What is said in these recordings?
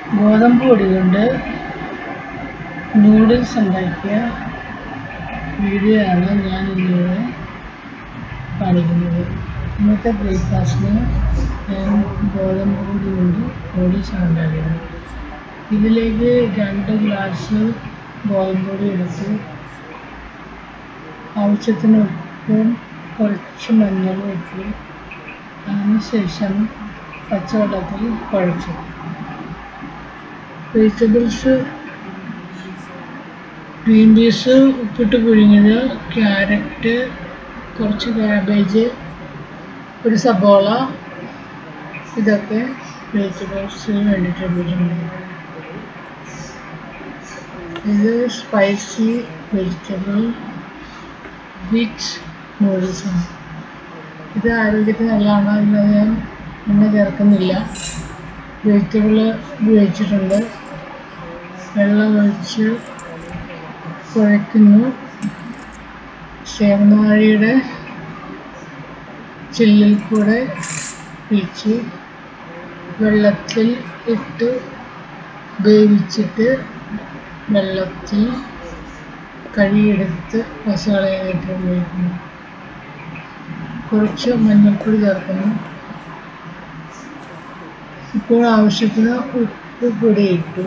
ഗോതമ്പ് പൊടി കൊണ്ട് നൂഡിൽസ് ഉണ്ടാക്കിയ വീഡിയോ ആണ് ഞാൻ ഇന്നിവിടെ കാണിക്കുന്നത് ഇന്നത്തെ ബ്രേക്ക്ഫാസ്റ്റിന് ഞാൻ ഗോതമ്പ് പൊടി കൊണ്ട് നൂഡിൽസ് ആണ് ഉണ്ടാക്കിയത് ഇതിലേക്ക് രണ്ട് ഗ്ലാസ് ഗോതമ്പ് പൊടി എടുത്ത് ആവശ്യത്തിന് ഉപ്പും കുറച്ച് മഞ്ഞളും ഇട്ട് അതിനുശേഷം പച്ചവെള്ളത്തിൽ കുഴച്ചു വെജിറ്റബിൾസ് ഗ്രീൻ പീസ് ഉപ്പിട്ട് പുഴുങ്ങിയത് ക്യാരറ്റ് കുറച്ച് ക്യാബേജ് ഒരു സബോള ഇതൊക്കെ വെജിറ്റബിൾസിന് വേണ്ടിയിട്ട് ഉപയോഗിക്കുന്നത് ഇത് സ്പൈസി വെജിറ്റബിൾ വിച്ച് നൂഡിൽസാണ് ഇത് ആരോഗ്യത്തിന് നല്ലതാണ് അതിന് ഞാൻ എണ്ണ ചേർക്കുന്നില്ല വെജിറ്റബിൾ ഉപയോഗിച്ചിട്ടുണ്ട് വെള്ളം ഒഴിച്ച് കുഴയ്ക്കുന്നു സേവനാഴിയുടെ ചില്ലിൽ കൂടെ പിടിച്ച് വെള്ളത്തിൽ ഇട്ട് വേവിച്ചിട്ട് വെള്ളത്തിൽ കഴുകിയെടുത്ത് മസാലയായിട്ട് ഉപയോഗിക്കുന്നു കുറച്ച് മഞ്ഞൾപ്പൊടി ചേർക്കുന്നു ഇപ്പോൾ ആവശ്യത്തിന് ഉപ്പ് പൊടി ഇട്ടു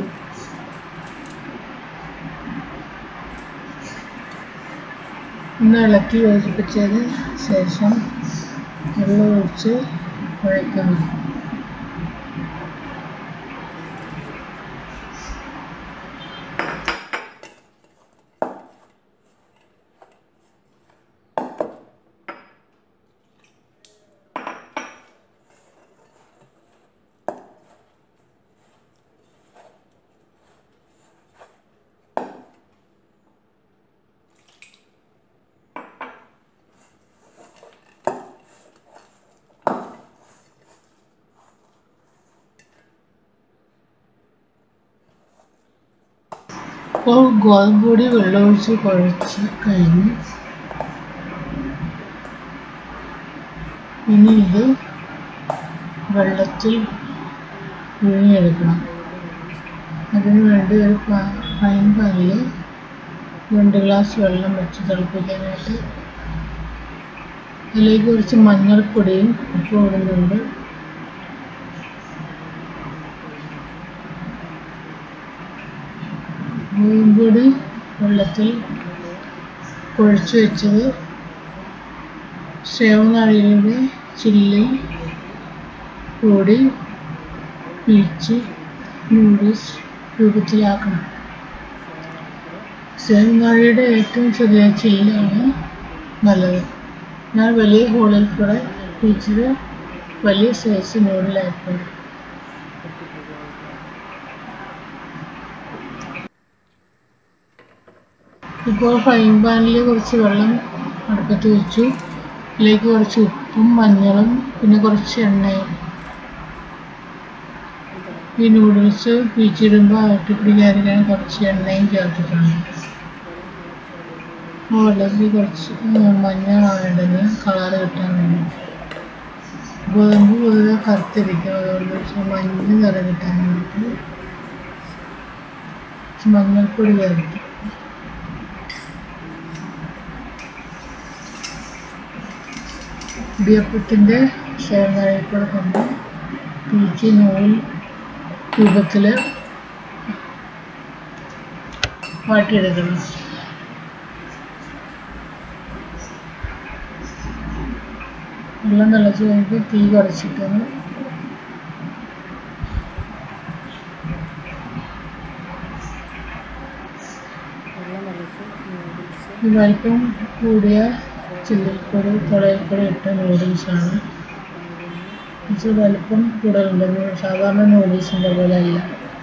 ഒന്ന് ഇളക്കി യോജിപ്പിച്ചതിന് ശേഷം വെള്ളം ഒഴിച്ച് കുഴക്കുന്നു ഇപ്പോൾ ഗോതമ്പ് പൊടി വെള്ളമൊഴിച്ച് കുഴച്ച് കഴിഞ്ഞ് ഇനി ഇത് വെള്ളത്തിൽ പുഴുങ്ങിയെടുക്കണം അതിനു വേണ്ടി ഒരു ഫൈൻ പാനിൽ രണ്ട് ഗ്ലാസ് വെള്ളം വെച്ച് തിളപ്പിക്കാനായിട്ട് അതിലേക്ക് കുറച്ച് മഞ്ഞൾപ്പൊടിയും ഉപ്പും ഇടുന്നുണ്ട് ഗോതമ്പൊടി വെള്ളത്തിൽ കുഴച്ച് വെച്ചത് സേവനാഴിയുടെ ചില്ലി കൂടി പിഴിച്ച് നൂഡിൽസ് രൂപത്തിലാക്കണം സേവനാഴിയുടെ ഏറ്റവും ചെറിയ ചില്ലാണ് നല്ലത് ഞാൻ വലിയ ഹോളിൽ കൂടെ പിഴിച്ചത് വലിയ സൈസ് നൂഡിലായിപ്പോയി ഇപ്പോൾ ഫ്രൈങ് പാനിൽ കുറച്ച് വെള്ളം അടുപ്പത്ത് വെച്ചു അതിലേക്ക് കുറച്ച് ഉപ്പും മഞ്ഞളും പിന്നെ കുറച്ച് എണ്ണയും ഈ നൂഡിൽസ് പിച്ചിടുമ്പോൾ അകട്ടി പിടിക്കാതിരിക്കാൻ കുറച്ച് എണ്ണയും ചേർത്തിട്ടുണ്ട് വെള്ളത്തിൽ കുറച്ച് മഞ്ഞളാണ് ഇടുന്നത് കളറ് കിട്ടാൻ വേണ്ടി ഗോതമ്പ് പൊതുവെ കറുത്തിരിക്കും അതുകൊണ്ട് മഞ്ഞ നിറം കിട്ടാൻ വേണ്ടിയിട്ട് മഞ്ഞൾപ്പൊടി ചേർത്ത് ഇടിയപ്പത്തിൻ്റെ സേവനാഴിക്കൂടെ കൊണ്ട് പിഴിച്ച് നൂൽ രൂപത്തിൽ വാട്ടിയെടുക്കണം വെള്ളം തിളച്ച് കഴിഞ്ഞിട്ട് തീ കുറച്ചിട്ടൊന്ന് വലിപ്പം കൂടിയ ചില്ലിപ്പൊടി തുളയിൽ കൂടെ ഇട്ട നൂഡിൽസാണ് ഇച്ചിരി വലിപ്പം കൂടുതലുണ്ട് സാധാരണ നൂഡിൽസിൻ്റെ പോലെ അല്ല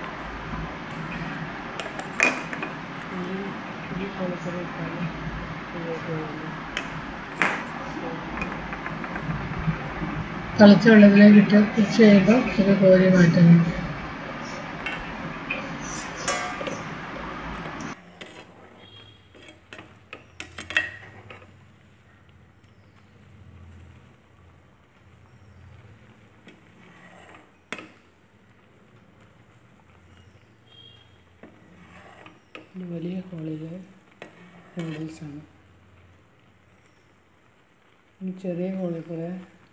തിളച്ച വെള്ളത്തിലേക്ക് ഇട്ട് കുറച്ച് കഴിയുമ്പോൾ ഇത് കോരി മാറ്റുന്നു ഇത് വലിയ ഹോളിലെ നൂഡിൽസാണ് ഈ ചെറിയ ഹോളിൽ കൂടെ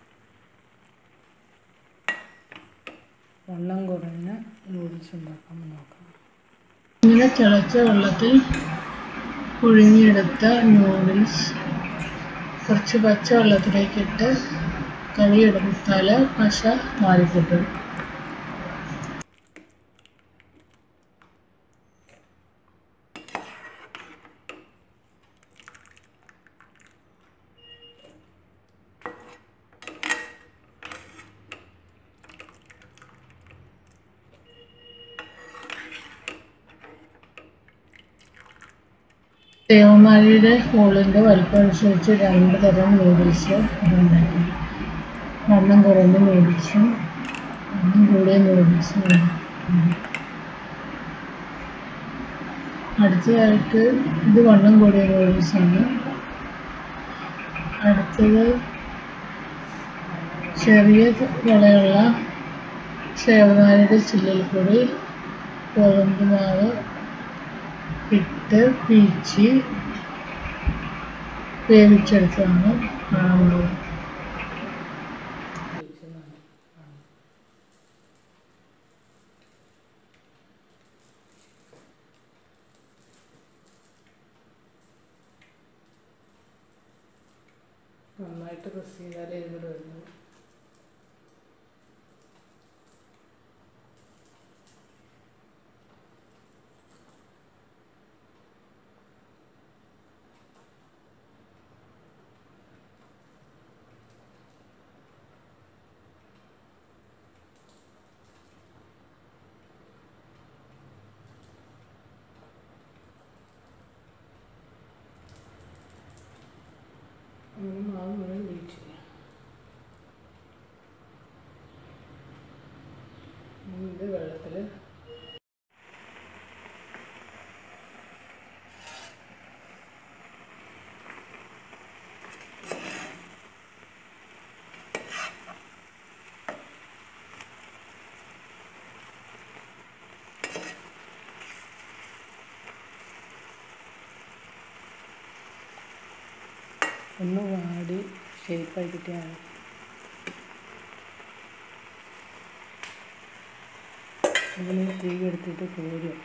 വണ്ണം കുറഞ്ഞ നൂഡിൽസ് ഉണ്ടാക്കാൻ നോക്കാം ഇങ്ങനെ തിളച്ച വെള്ളത്തിൽ പുഴുങ്ങിയെടുത്ത നൂഡിൽസ് കുറച്ച് പച്ച വെള്ളത്തിലേക്ക് ഇട്ട് കഴുകിയെടുത്താൽ പശ മാറിക്കിട്ടും ദേവമാരിയുടെ ഹോളിൻ്റെ വലിപ്പം അനുസരിച്ച് രണ്ട് തരം നൂഡിൽസ് ഉണ്ടാക്കി വണ്ണം കുറഞ്ഞ നൂഡിൽസും വണ്ണം കൂടിയ നൂഡിൽസും ഉണ്ട്. അടുത്തതായിട്ട് ഇത് വണ്ണം കൂടിയ നൂഡിൽസാണ് അടുത്തത് ചെറിയ വിളയുള്ള സേവനാരിയുടെ ചില്ലിൽ കൂടി ഗോതമ്പ് മാവ് ഇട്ട് പീച്ചി വേവിച്ചെടുത്താണ് കാണുന്നത് നന്നായിട്ട് പ്രസ് ചെയ്താലേ ഇതിലൂടെ വരുന്നു അങ്ങനെ മാവ് മുഴുവൻ ബീറ്റ് ചെയ്യാം ഇനി ഇത് വെള്ളത്തിൽ ഒന്ന് വാടി ഷേപ്പായി കിട്ടിയാൽ ഇതിന് തീ എടുത്തിട്ട് കോരും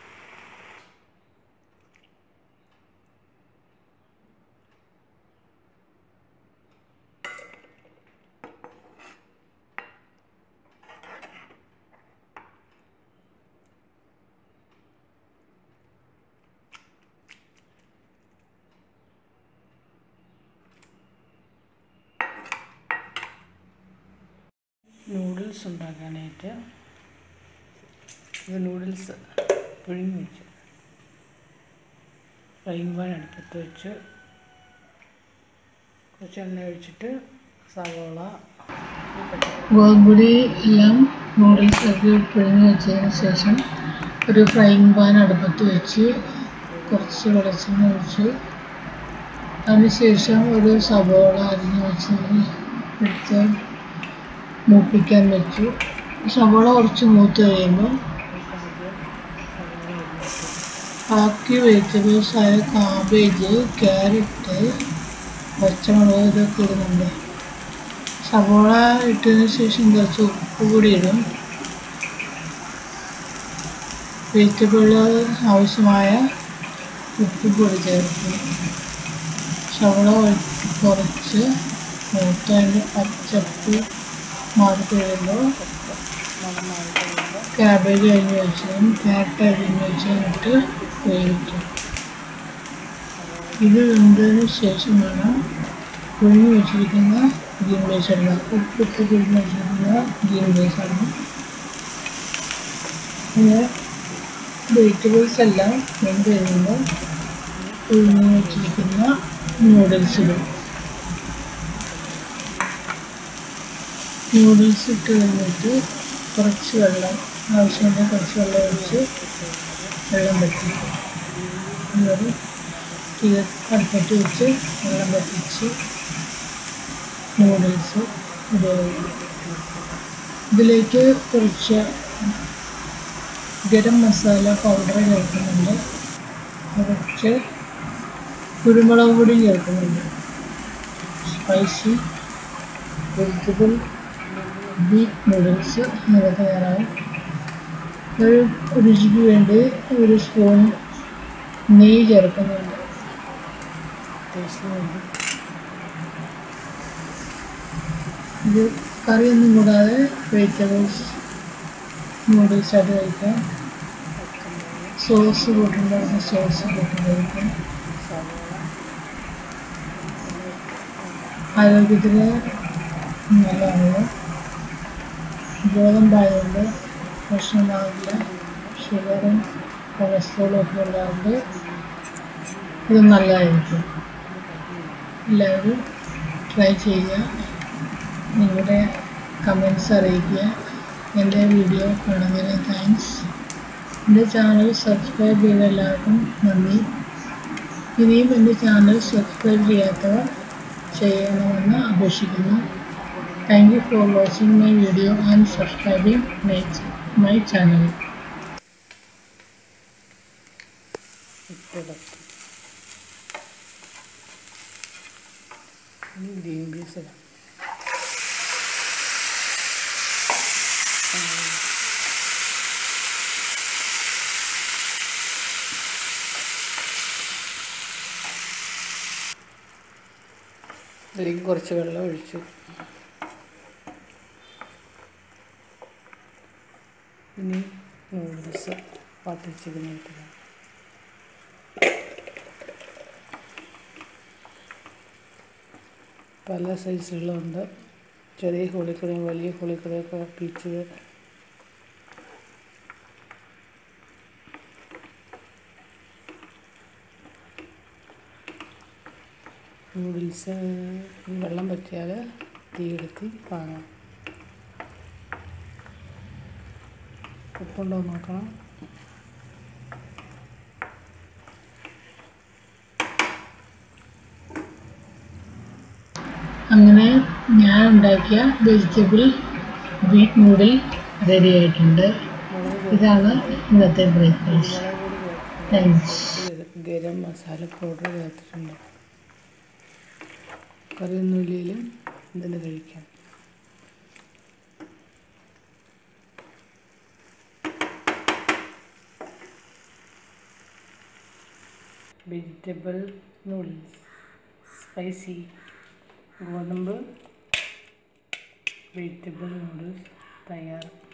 നൂഡിൽസ് ഉണ്ടാക്കാനായിട്ട് ഇത് നൂഡിൽസ് പുഴുങ്ങി വെച്ചു ഫ്രൈങ് പാൻ അടുപ്പത്ത് വെച്ച് കുറച്ച് എണ്ണ ഒഴിച്ചിട്ട് സവോള ഈ പച്ചക്കറി ഗോതമ്പൊടി എല്ലാം നൂഡിൽസ് ഒക്കെ പിഴിഞ്ഞ് വെച്ചതിന് ശേഷം ഒരു ഫ്രൈങ് പാൻ അടുപ്പത്ത് വെച്ച് കുറച്ച് വെളിച്ചെണ്ണ ഒഴിച്ച് അതിനുശേഷം ഒരു സവോള അരിഞ്ഞ് വെച്ചത് എടുത്ത് മൂപ്പിക്കാൻ വെച്ചു സവോള കുറച്ച് മൂത്ത് കഴിയുമ്പോൾ ബാക്കി വെജിറ്റബിൾസ് ആയ കാബേജ് ക്യാരറ്റ് പച്ചമുളക് ഇതൊക്കെ ഇടുന്നുണ്ട് സവോള ഇട്ടതിന് ശേഷം കുറച്ച് ഉപ്പ് കൂടി ഇടും വെജിറ്റബിൾ ആവശ്യമായ ഉപ്പ് കൂടി ചേർക്കും സവോള കുറച്ച് മൂത്തതിൻ്റെ പച്ചപ്പ് മാറി കഴിയുമ്പോൾ നന്നായി കഴിയുമ്പോൾ ക്യാബേജ് അരിഞ്ഞ് വെച്ചതും ക്യാരറ്റ് അരിഞ്ഞ് വെച്ചതും ഇട്ട് വേവിക്കും ഇത് വെന്തതിന് ശേഷം വേണം പുഴുങ്ങി വെച്ചിരിക്കുന്ന ഗ്രീൻ പീസ് ഇടുക ഉപ്പിട്ട് പുഴുങ്ങി വെച്ചിരിക്കുന്ന ഗ്രീൻ പീസ് ഇടണം പിന്നെ വെജിറ്റബിൾസ് എല്ലാം വെന്ത് കഴിയുമ്പോൾ പുഴുങ്ങി വെച്ചിരിക്കുന്ന നൂഡിൽസ് ഇടും നൂഡിൽസ് ഇട്ട് കഴിഞ്ഞിട്ട് കുറച്ച് വെള്ളം ആവശ്യമുണ്ടെങ്കിൽ കുറച്ച് വെള്ളം ഒഴിച്ച് വെള്ളം വറ്റിക്കും എന്നിട്ട് തീ അടുപ്പത്ത് വെച്ച് വെള്ളം വറ്റിച്ച് നൂഡിൽസ് ഉപയോഗിക്കും ഇതിലേക്ക് കുറച്ച് ഗരം മസാല പൗഡർ ചേർക്കുന്നുണ്ട് കുറച്ച് കുരുമുളക് പൊടി ചേർക്കുന്നുണ്ട് സ്പൈസി വെജിറ്റബിൾ ബീഫ് നൂഡിൽസ് എന്നിവ തയ്യാറാവും ഒരു രുചിക്ക് വേണ്ടി ഒരു സ്പൂൺ നെയ്യ് ചേർക്കുന്നുണ്ട് ടേസ്റ്റിന് വേണ്ടി ഇത് കറിയൊന്നും കൂടാതെ വെജിറ്റബിൾസ് നൂഡിൽസായിട്ട് കഴിക്കാം സോസ് കൂട്ടുണ്ടായിരുന്ന സോസ് കൂട്ടി കഴിക്കാം സവോള ആരോഗ്യത്തിന് നല്ലതാണ് ഗോതമ്പായതുകൊണ്ട് പ്രശ്നമാകില്ല ഷുഗറും കൊളസ്ട്രോളും ഒക്കെ ഉള്ളതുകൊണ്ട് ഇത് നല്ലതായിരിക്കും എല്ലാവരും ട്രൈ ചെയ്യുക നിങ്ങളുടെ കമൻസ് അറിയിക്കുക എൻ്റെ വീഡിയോ കാണുന്നതിന് താങ്ക്സ് എൻ്റെ ചാനൽ സബ്സ്ക്രൈബ് ചെയ്ത എല്ലാവർക്കും നന്ദി ഇനിയും എൻ്റെ ചാനൽ സബ്സ്ക്രൈബ് ചെയ്യാത്തവർ ചെയ്യണമെന്ന് അപേക്ഷിക്കുന്നു thank you for watching my video and subscribing my my channel ഇട്ടിടത്ത് ഇനി ഗ്രീൻ പീസ് ഇടാം ഇതിലേക്ക് കുറച്ച് വെള്ളം ഒഴിച്ചു ഇനി നൂഡിൽസ് പാത്തിച്ചിരുന്നിട്ടില്ല പല സൈസുകളുണ്ട് ചെറിയ കോഴിക്കറിയും വലിയ കോഴിക്കറിയൊക്കെ പീച്ച് നൂഡിൽസ് വെള്ളം പറ്റിയാൽ തീയെടുത്തി വാങ്ങാം ഉപ്പുണ്ടോ എന്ന് നോക്കണം അങ്ങനെ ഞാൻ ഉണ്ടാക്കിയ വെജിറ്റബിൾ ബീറ്റ് നൂഡിൽ റെഡി ആയിട്ടുണ്ട് മുളക് ഇതാണ് ഇന്നത്തെ ബ്രേക്ക്ഫാസ്റ്റ് മുളക് പൊടി താങ്ക്സ് ചേർത്ത് ഗരം മസാല പൗഡർ ചേർത്തിട്ടുണ്ട് കറിയൊന്നുമില്ലെങ്കിലും ഇതിന് കഴിക്കാം വെജിറ്റബിൾ നൂഡിൽസ് സ്പൈസി ഗോതമ്പ് വെജിറ്റബിൾ നൂഡിൽസ് തയ്യാർ